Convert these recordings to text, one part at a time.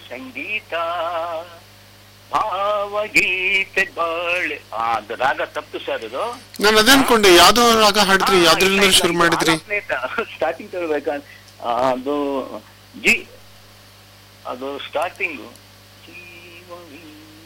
ಸಂಗೀತ ಭಾವಗೀತೆ ಬಾಳೆ ಆ, ಅದು ರಾಗ ತಪ್ಪು ಸರ್ ಇದು ನಾನು ಅದೇ ಅನ್ಕೊಂಡೆ ಯಾವ್ದೋ ರಾಗ ಹಾಡಿದ್ರಿ ಯಾವ್ದ್ರಿಂದ ಶುರು ಮಾಡಿದ್ರಿ ಸ್ಟಾರ್ಟಿಂಗ್ ತಗೋಬೇಕ ಅದು ಜಿ ಅದು ಸ್ಟಾರ್ಟಿಂಗು ಜೀವವೀ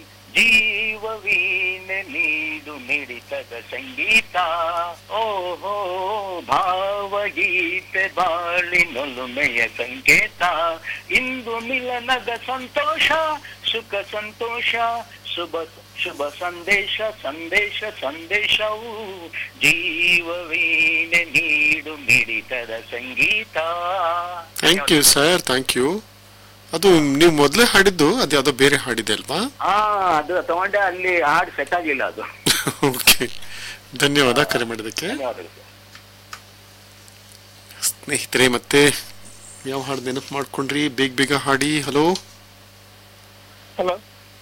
ಜೀವವೀನೆ ನೀಡು ಮಿಡಿತದ ಸಂಗೀತ ಓಹೋ ಭಾವಗೀತೆ ಬಾಳಿನೊಲುಮೆಯ ಸಂಕೇತ ಇಂದು ಮಿಲನದ ಸಂತೋಷ ಸುಖ ಸಂತೋಷ ಶುಭ ಶುಭ ಸಂದೇಶ ಸಂದೇಶ ಸಂದೇಶವು ಜೀವವೀನೆ ನೀಡು ಮಿಡಿತದ ಸಂಗೀತ thank you sir thank you ಅದು ನೀವು ಮೊದಲೇ ಹಾಡಿದ್ದು ಅದು ಯಾವ್ದೋ ಬೇರೆ ಹಾಡಿದೆ ಅಲ್ವಾ ಹಾ ಅದು ತಗೊಂಡೆ ಅಲ್ಲಿ ಹಾಡು ಸೆಟ್ ಆಗಿಲ್ಲ ಅದು ಓಕೆ ಧನ್ಯವಾದ ಕರೆ ಮಾಡಿದ್ದಕ್ಕೆ ಧನ್ಯವಾದಗಳು ಸರ್ ಸ್ನೇಹಿತರೆ ಮತ್ತೆ ಯಾವ ಹಾಡು ನೆನಪು ಮಾಡ್ಕೊಂಡ್ರಿ ಬೇಗ ಬೇಗ ಹಾಡಿ ಹಲೋ ಹಲೋ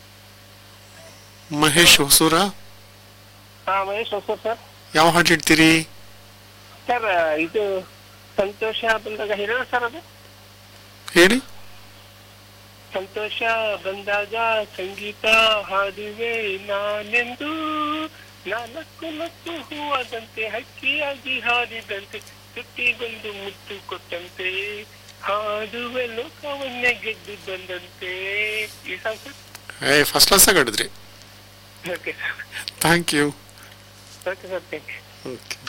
ಮಹೇಶ್ ಹೊಸೂರ ಹಾ ಮಹೇಶ್ ಹೊಸೂರ್ ಸರ್ ಯಾವ ಹಾಡು ಹೇಳ್ತೀರಿ ಸರ್ ಇದು ಸಂತೋಷ ಬಂದಾಗ ಹೇಳೋಣ ಸರ್ ಅದು ಹೇಳಿ ಸಂತೋಷ ಬಂದಾಗ ಸಂಗೀತ ಹಾಡುವೆ ನಾನೆಂದು ನಾಲ್ಕು ನಕ್ಕು ಹೂವಾದಂತೆ ಹಕ್ಕಿಯಾಗಿ ಹಾಡಿದಂತೆ ತುಟ್ಟಿಗೊಂದು ಮುತ್ತು ಕೊಟ್ಟಂತೆ ಹಾಡುವೆ ಲೋಕವನ್ನೇ ಗೆದ್ದು ಬಂದಂತೆ ಈ ಸಾಂಗ್ ಏ ಫಸ್ಟ್ ಕ್ಲಾಸ್ ಆಗಿ ಹಾಡಿದ್ರಿ okay thank you okay sir thank you okay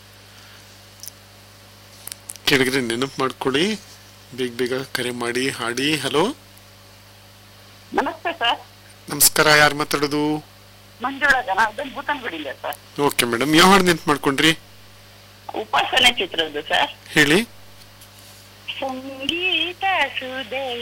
ಕೆಳಗಡೆ ನೆನಪು ಮಾಡ್ಕೊಳ್ಳಿ ಬೇಗ ಬೇಗ ಕರೆ ಮಾಡಿ ಹಾಡಿ ಹಲೋ ನಮಸ್ತೆ ಸರ್ ನಮಸ್ಕಾರ ಯಾರು ಮಾತಾಡೋದು ಮಂಜುಳ ಜನಾರ್ದನ್ ಭೂತನ್ಗುಡಿಯಿಂದ ಸರ್ ಓಕೆ ಮೇಡಮ್ ಯಾವ ಹಾಡು ನೆನಪು ಮಾಡ್ಕೊಂಡ್ರಿ ಉಪಾಸನೆ ಚಿತ್ರದ್ದು ಸರ್ ಹೇಳಿ ಸಂಗೀತ ಸುದೆ